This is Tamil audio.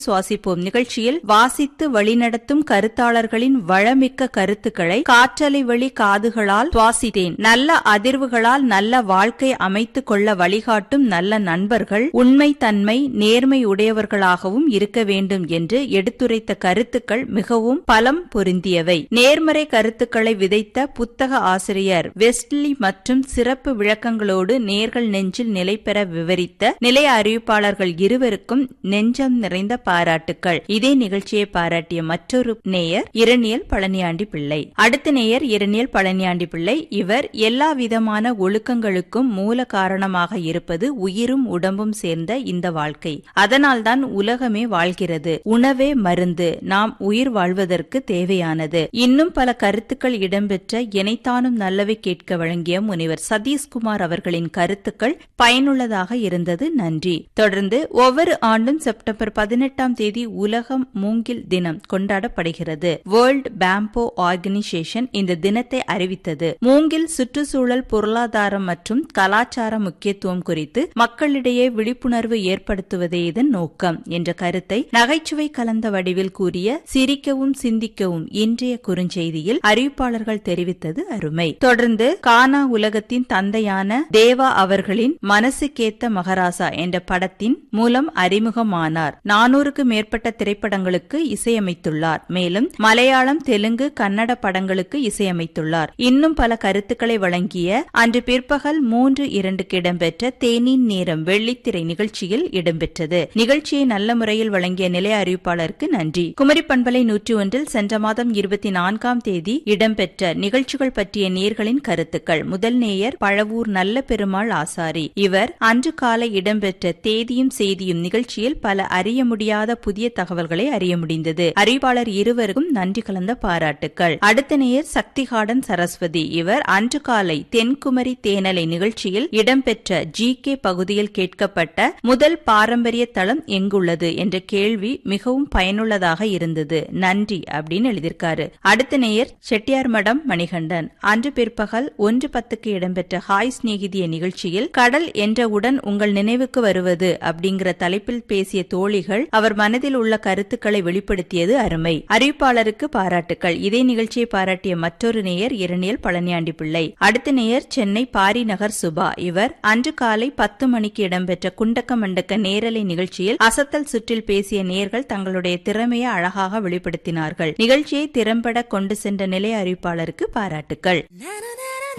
சுவாசிப்போம் நிகழ்ச்சியில் வாசித்து வழிநடத்தும் கருத்தாளர்களின் வளமிக்க கருத்துக்களை காற்றலை வழி காதுகளால் சுவாசித்தேன் நல்ல அதிர்வுகளால் நல்ல வாழ்க்கை அமைத்துக் கொள்ள வழிகாட்டும் நல்ல நண்பர்கள் உண்மை தன்மை நேர்மை உடையவர்களாகவும் இருக்க வேண்டும் என்று எடுத்துரைத்த கருத்துக்கள் மிகவும் பலம் பொருந்தியவை நேர்மறை கருத்துக்களை விதைத்த புத்தக ஆசிரியர் வெஸ்ட்லி மற்றும் சிறப்பு விளக்கங்களோடு நேர்கள் நெஞ்சில் நிலை பெற விவரித்த நிலைய அறிவிப்பாளர்கள் இருவருக்கும் நெஞ்சம் நிறைந்த பாராட்டுக்கள் இதே நிகழ்ச்சியை பாராட்டிய மற்றொரு நேயர் இரணியல் பழனியாண்டி பிள்ளை அடுத்த நேயர் இரணியல் பழனியாண்டி பிள்ளை இவர் எல்லா விதமான ஒழுக்கங்களுக்கும் மூல காரணமாக இருப்பது உயிரும் உடம்பும் சேர்ந்த இந்த வாழ்க்கை அதனால்தான் உலகமே வாழ்கிறது உணவே மருந்து நாம் உயிர் வாழ்வதற்கு தேவையானது இன்னும் பல கருத்துக்கள் இடம்பெற்ற இணைத்தானும் நல்லவை கேட்க வழங்கிய முனிவர் சதீஷ்குமார் அவர்களின் கருத்துக்கள் பயனுள்ளதாக இருந்தது நன்றி தொடர்ந்து ஒவ்வொரு ஆண்டும் செப்டம்பர் பதினெட்டாம் தேதி உலகம் மூங்கில் தினம் கொண்டாடப்படுகிறது வேர்ல்ட் பேம்போ ஆர்கனைசேஷன் இந்த தினத்தை அறிவித்தது மூங்கில் சுற்றுச்சூழல் பொருளாதாரம் மற்றும் கலாச்சார முக்கியத்துவம் குறித்து மக்களிடையே விழிப்புணர்வு ஏற்படுத்துவதே இதன் நோக்கம் என்ற கருத்தை நகைச்சுவை கலந்த வடிவில் கூறிய சிரிக்கவும் சிந்திக்கவும் இன்றைய குறுஞ்செய்தியில் அறிவிப்பாளர்கள் தெரிவித்தது அருமை தொடர்ந்து கானா உலகத்தின் தந்தையான தேவா அவர்களின் மனசுக்கேத்த மகராசா என்ற படத்தின் மூலம் அறிமுகமானார் நானூறுக்கு மேற்பட்ட திரைப்படங்களுக்கு இசையமைத்துள்ளார் மேலும் மலையாளம் தெலுங்கு கன்னட படங்களுக்கு இசையமைத்துள்ளார் இன்னும் பல கருத்துக்களை வழங்கிய அன்று பிற்பகல் மூன்று இரண்டுக்கு இடம்பெற்ற தேனின் நேரம் வெள்ளித்திரை நிகழ்ச்சியில் இடம்பெற்றது நிகழ்ச்சியை நல்ல முறையில் வழங்கிய நிலைய அறிவிப்பாளருக்கு நன்றி குமரி பண்பலை நூற்றி ஒன்றில் சென்ற மாதம் இருபத்தி நான்காம் தேதி இடம்பெற்ற நிகழ்ச்சிகள் பற்றிய நேர்களின் கருத்துக்கள் முதல் நேயர் பழவூர் நல்ல பெருமாள் ஆசாரி இவர் அன்று காலை இடம்பெற்ற தேதியும் செய்தியும் நிகழ்ச்சியில் பல அறிய முடியாத புதிய தகவல்களை அறிய முடிந்தது அறிவிப்பாளர் இருவருக்கும் நன்றி கலந்த பாராட்டுக்கள் அடுத்த நேயர் சக்திகாடன் சரஸ்வதி இவர் அன்று காலை தென்குமரி தேனலை நிகழ்ச்சியில் இடம்பெற்ற ஜி கே பகுதியில் கேட்கப்பட்ட முதல் பாரம்பரிய தளம் எங்குள்ளது என்ற கேள்வி மிகவும் பயனுள்ளதாக இருந்தது நன்றி அப்படின்னு எழுதியிருக்காரு அடுத்த நேயர் செட்டியார் மடம் மணிகண்டன் அன்று பிற்பகல் ஒன்று பத்துக்கு இடம்பெற்ற ஹாய் சிநேகிதிய நிகழ்ச்சியில் கடல் என்றவுடன் உங்கள் நினைவுக்கு வருவது அப்படிங்கிற தலைப்பில் பேசிய தோழிகள் அவர் மனதில் உள்ள கருத்துக்களை வெளிப்படுத்தியது அருமை அறிவிப்பாளருக்கு பாராட்டுக்கள் இதே நிகழ்ச்சியை பாராட்டிய மற்றொரு நேயர் இரணியல் பழனியாண்டி பிள்ளை அடுத்த நேயர் சென்னை பாரி நகர் சுபா இவர் அன்று காலை பத்து மணிக்கு இடம்பெற்ற குண்டக்க மண்டக்க நேரலை நிகழ்ச்சியில் அசத்தல் சுற்றில் பேசிய நேர்கள் தங்களுடைய திறமையை அழகாக வெளிப்படுத்தினார்கள் நிகழ்ச்சியை திறம்பட கொண்டு சென்ற நிலைய அறிவிப்பாளருக்கு பாராட்டுக்கள்